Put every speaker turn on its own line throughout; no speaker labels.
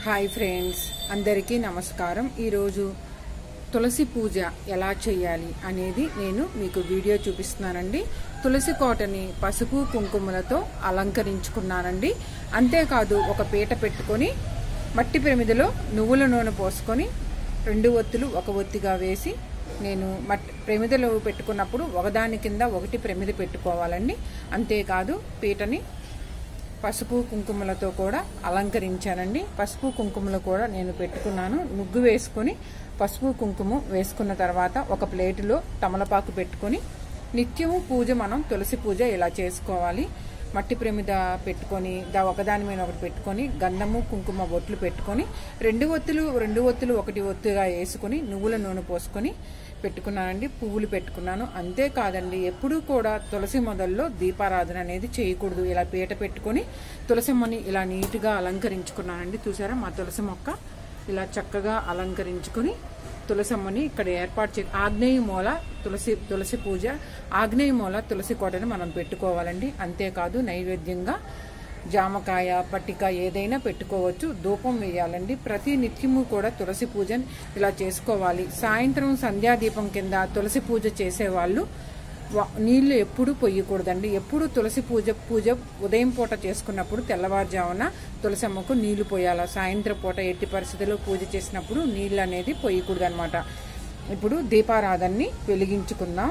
hi friends అందరికీ నమస్కారం ఈరోజు తులసి పూజ ఎలా చేయాలి అనేది నేను మీకు వీడియో చూపిస్తున్నానండి తులసి కోటని పసుపు కుంకుమలతో అలంకరించుకున్నానండి అంతేకాదు ఒక పీట పెట్టుకొని మట్టి ప్రమిదలో నువ్వుల నూనె పోసుకొని రెండు ఒత్తులు ఒక ఒత్తిగా వేసి నేను మట్టి ప్రమిదలో పెట్టుకున్నప్పుడు ఒకదాని కింద ఒకటి ప్రమిద పెట్టుకోవాలండి అంతేకాదు పీటని పసుపు కుంకుమలతో కూడా అలంకరించానండి పసుపు కుంకుమలు కూడా నేను పెట్టుకున్నాను ముగ్గు వేసుకొని పసుపు కుంకుమ వేసుకున్న తర్వాత ఒక ప్లేటులో తమలపాకు పెట్టుకొని నిత్యము పూజ మనం తులసి పూజ ఇలా చేసుకోవాలి మట్టి ప్రమిద పెట్టుకొని దా ఒకదాని మీద ఒకటి పెట్టుకొని గంధము కుంకుమ బొట్లు పెట్టుకొని రెండు ఒత్తులు రెండు ఒత్తులు ఒకటి ఒత్తుగా వేసుకొని నువ్వుల నూనె పోసుకొని పెట్టుకున్నానండి పువ్వులు పెట్టుకున్నాను అంతేకాదండి ఎప్పుడూ కూడా తులసి మొదల్లో దీపారాధన అనేది చేయకూడదు ఇలా పీట పెట్టుకొని తులసిమ్మని ఇలా నీట్గా అలంకరించుకున్నానండి చూసారా మా తులసి మొక్క ఇలా చక్కగా అలంకరించుకొని తులసమ్మని ఇక్కడ ఏర్పాటు చే ఆగ్నేయ మూల తులసి తులసి పూజ ఆగ్నేయ మూల తులసి కోటని మనం పెట్టుకోవాలండి అంతేకాదు నైవేద్యంగా జామకాయ పట్టిక ఏదైనా పెట్టుకోవచ్చు ధూపం వేయాలండి ప్రతి నిత్యము కూడా తులసి పూజని ఇలా చేసుకోవాలి సాయంత్రం సంధ్యాదీపం కింద తులసి పూజ చేసేవాళ్ళు వా- నీళ్లు ఎప్పుడు పొయ్యకూడదండి ఎప్పుడు తులసి పూజ పూజ ఉదయం పూట చేసుకున్నప్పుడు తెల్లవారుజామున తులసమ్మకు నీళ్లు పోయాల సాయంత్రం పూట ఎట్టి పరిస్థితుల్లో పూజ చేసినప్పుడు నీళ్ళు అనేది పొయ్యకూడదు అనమాట ఇప్పుడు దీపారాధనని వెలిగించుకుందాం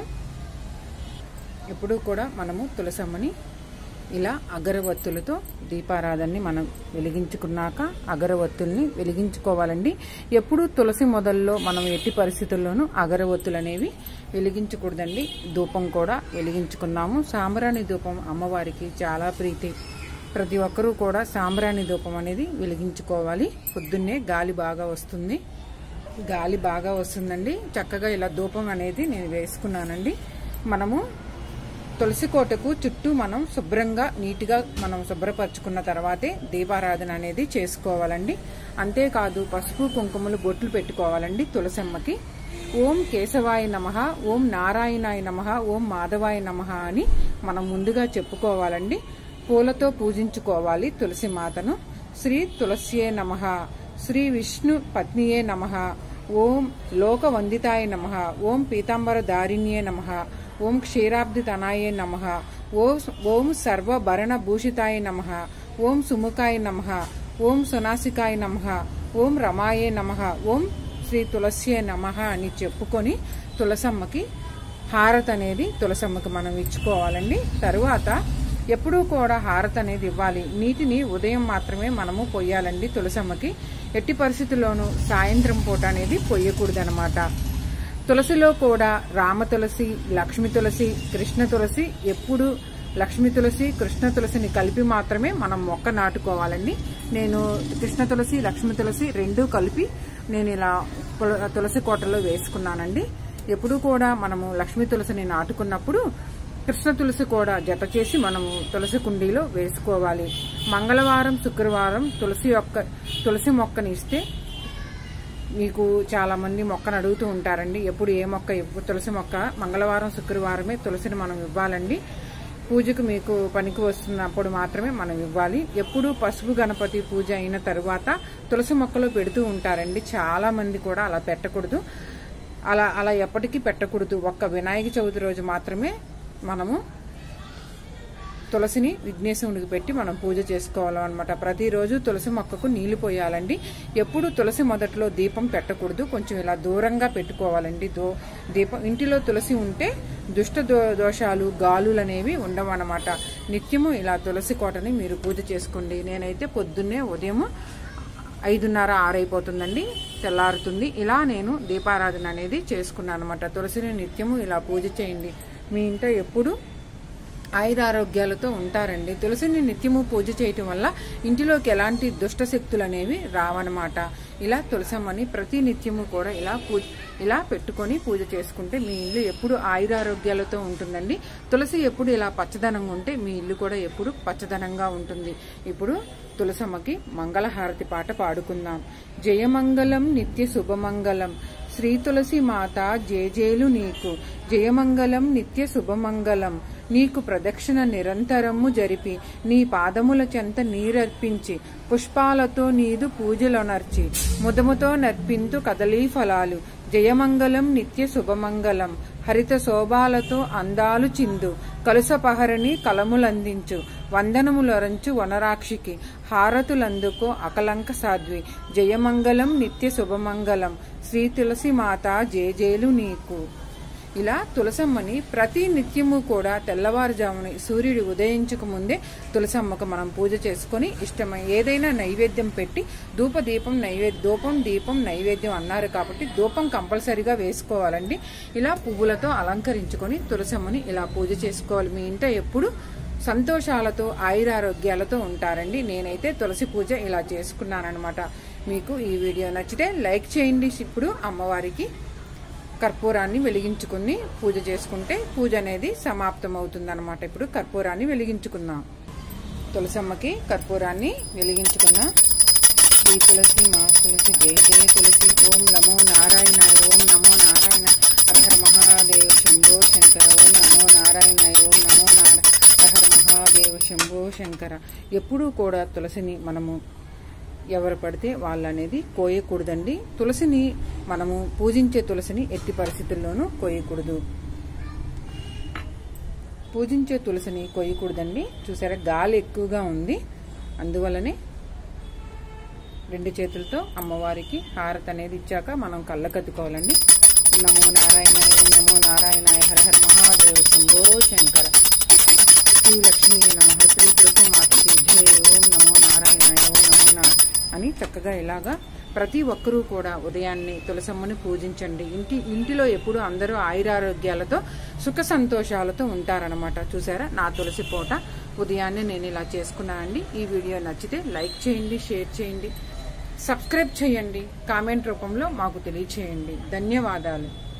ఎప్పుడు కూడా మనము తులసమ్మని ఇలా అగరవత్తులతో దీపారాధనని మనం వెలిగించుకున్నాక అగరవత్తుల్ని వెలిగించుకోవాలండి ఎప్పుడు తులసి మొదల్లో మనం ఎట్టి పరిస్థితుల్లోనూ అగరవత్తులు అనేవి వెలిగించకూడదండి ధూపం కూడా వెలిగించుకున్నాము సాంబ్రాణి ధూపం అమ్మవారికి చాలా ప్రీతి ప్రతి ఒక్కరూ కూడా సాంబ్రాణి ధూపం అనేది వెలిగించుకోవాలి పొద్దున్నే గాలి బాగా వస్తుంది గాలి బాగా వస్తుందండి చక్కగా ఇలా ధూపం అనేది నేను వేసుకున్నానండి మనము తులసి కోటకు చుట్టూ మనం శుభ్రంగా నీట్గా మనం శుభ్రపరచుకున్న తర్వాతే దీపారాధన అనేది చేసుకోవాలండి అంతేకాదు పసుపు కుంకుమలు బొట్లు పెట్టుకోవాలండి తులసమ్మకి ఓం కేశవాయ నమ ఓం నారాయణాయ నమ ఓం మాధవాయ నమ అని మనం ముందుగా చెప్పుకోవాలండి పూలతో పూజించుకోవాలి తులసి మాతను శ్రీ తులసియే నమ శ్రీ విష్ణు పత్నియే నమ ఓం లోకవందితాయ నమ ఓం పీతాంబర దారిణ్యే నమ ఓం క్షీరాబ్ది తనాయే నమ ఓం ఓం సర్వభరణ భూషితాయ నమ ఓం సుముఖాయ నమ ఓం సునాసికాయ నమ ఓం రమాయే నమ ఓం శ్రీ తులస్యే నమ అని చెప్పుకొని తులసమ్మకి హారత అనేది తులసమ్మకి మనం ఇచ్చుకోవాలండి తరువాత ఎప్పుడూ కూడా హారత అనేది ఇవ్వాలి నీటిని ఉదయం మాత్రమే మనము పొయ్యాలండి తులసమ్మకి ఎట్టి పరిస్థితుల్లోనూ సాయంత్రం పూట అనేది పొయ్యకూడదనమాట తులసిలో కూడా రామ తులసి లక్ష్మి తులసి కృష్ణ తులసి ఎప్పుడు లక్ష్మి తులసి కృష్ణ తులసిని కలిపి మాత్రమే మనం మొక్క నాటుకోవాలండి నేను కృష్ణ తులసి లక్ష్మి తులసి రెండూ కలిపి నేను ఇలా తుల- తులసి కోటలో వేసుకున్నానండి ఎప్పుడు కూడా మనము లక్ష్మీ తులసిని నాటుకున్నప్పుడు కృష్ణ తులసి కూడా జత చేసి మనము తులసి కుండీలో వేసుకోవాలి మంగళవారం శుక్రవారం తులసి యొక్క తులసి మొక్కని ఇస్తే మీకు చాలా మంది మొక్కను అడుగుతూ ఉంటారండి ఎప్పుడు ఏ మొక్క ఇవ్వు తులసి మొక్క మంగళవారం శుక్రవారమే తులసిని మనం ఇవ్వాలండి పూజకు మీకు పనికి వస్తున్నప్పుడు మాత్రమే మనం ఇవ్వాలి ఎప్పుడు పసుపు గణపతి పూజ అయిన తరువాత తులసి మొక్కలు పెడుతూ ఉంటారండి చాలా మంది కూడా అలా పెట్టకూడదు అలా అలా ఎప్పటికీ పెట్టకూడదు ఒక్క వినాయక చవితి రోజు మాత్రమే మనము తులసిని విఘ్నేశ్వరుడికి పెట్టి మనం పూజ చేసుకోవాలన్నమాట ప్రతిరోజు తులసి మొక్కకు నీళ్లు పోయాలండి ఎప్పుడు తులసి మొదట్లో దీపం పెట్టకూడదు కొంచెం ఇలా దూరంగా పెట్టుకోవాలండి దో దీపం ఇంటిలో తులసి ఉంటే దుష్ట దో దోషాలు గాలులు అనేవి ఉండవన్నమాట నిత్యము ఇలా తులసి కోటని మీరు పూజ చేసుకోండి నేనైతే పొద్దున్నే ఉదయం ఐదున్నర ఆరైపోతుందండి తెల్లారుతుంది ఇలా నేను దీపారాధన అనేది చేసుకున్నాను అనమాట తులసిని నిత్యము ఇలా పూజ చేయండి మీ ఇంట్లో ఎప్పుడు ఆయురారోగ్యాలతో ఉంటారండి తులసిని నిత్యము పూజ చేయటం వల్ల ఇంటిలోకి ఎలాంటి దుష్ట శక్తులు అనేవి రావన్నమాట ఇలా తులసమ్మని ప్రతి నిత్యము కూడా ఇలా పూజ ఇలా పెట్టుకొని పూజ చేసుకుంటే మీ ఇల్లు ఎప్పుడు ఆయురారోగ్యాలతో ఉంటుందండి తులసి ఎప్పుడు ఇలా పచ్చదనంగా ఉంటే మీ ఇల్లు కూడా ఎప్పుడు పచ్చదనంగా ఉంటుంది ఇప్పుడు తులసమ్మకి మంగళహారతి పాట పాడుకుందాం జయమంగళం నిత్య శుభమంగళం శ్రీ తులసి మాత జేజేలు నీకు జయమంగళం నిత్య శుభమంగళం నీకు ప్రదక్షిణ నిరంతరము జరిపి నీ పాదముల చెంత నీరర్పించి పుష్పాలతో నీదు పూజలొనర్చి ముదముతో నర్పింతు కదలీ ఫలాలు జయమంగళం నిత్య శుభమంగళం హరిత శోభాలతో అందాలు చిందు కలుసపహరిని కలములందించు వందనములొరంచు వనరాక్షికి హారతులందుకో అకలంక సాధ్వి జయమంగళం నిత్య శుభమంగళం శ్రీ తులసి మాత జేజేలు నీకు ఇలా తులసమ్మని ప్రతి నిత్యము కూడా తెల్లవారుజామున సూర్యుడు ఉదయించక ముందే తులసమ్మకు మనం పూజ చేసుకొని ఇష్టమై ఏదైనా నైవేద్యం పెట్టి ధూప దీపం నైవేద్య ధూపం దీపం నైవేద్యం అన్నారు కాబట్టి ధూపం కంపల్సరీగా వేసుకోవాలండి ఇలా పువ్వులతో అలంకరించుకొని తులసమ్మని ఇలా పూజ చేసుకోవాలి మీ ఇంట ఎప్పుడు సంతోషాలతో ఆయురారోగ్యాలతో ఉంటారండి నేనైతే తులసి పూజ ఇలా చేసుకున్నానమాట మీకు ఈ వీడియో నచ్చితే లైక్ చేయండి ఇప్పుడు అమ్మవారికి కర్పూరాన్ని వెలిగించుకుని పూజ చేసుకుంటే పూజ అనేది సమాప్తం అవుతుందన్నమాట ఇప్పుడు కర్పూరాన్ని వెలిగించుకుందాం తులసమ్మకి కర్పూరాన్ని వెలిగించుకుందాం శ్రీ తులసి మా తులసి జయ జయ తులసి ఓం నమో నారాయణాయ ఓం నమో నారాయణ హరహర మహాదేవ శంభో శంకర ఓం నమో నారాయణాయ ఓం నమో నారాయణ హరహర మహాదేవ శంభో శంకర ఎప్పుడూ కూడా తులసిని మనము ఎవరు పడితే వాళ్ళు అనేది కోయకూడదండి తులసిని మనము పూజించే తులసిని ఎట్టి పరిస్థితుల్లోనూ కోయకూడదు పూజించే తులసిని కోయకూడదండి చూసారా గాలి ఎక్కువగా ఉంది అందువలనే రెండు చేతులతో అమ్మవారికి హారతి అనేది ఇచ్చాక మనం కళ్ళకత్తుకోవాలండి నమో నారాయణ నమో నారాయణ హర హర మహాదేవ శంభో శంకర శ్రీ లక్ష్మీ నమ శ్రీ తులసి మాతకి జయ ఓం నమో నారాయణ ఓం నమో నా అని చక్కగా ఇలాగా ప్రతి ఒక్కరూ కూడా ఉదయాన్నే తులసమ్మని పూజించండి ఇంటి ఇంటిలో ఎప్పుడు అందరూ ఆయురారోగ్యాలతో సుఖ సంతోషాలతో ఉంటారనమాట చూసారా నా తులసి పూట ఉదయాన్నే నేను ఇలా చేసుకున్నానండి ఈ వీడియో నచ్చితే లైక్ చేయండి షేర్ చేయండి సబ్స్క్రైబ్ చేయండి కామెంట్ రూపంలో మాకు తెలియచేయండి ధన్యవాదాలు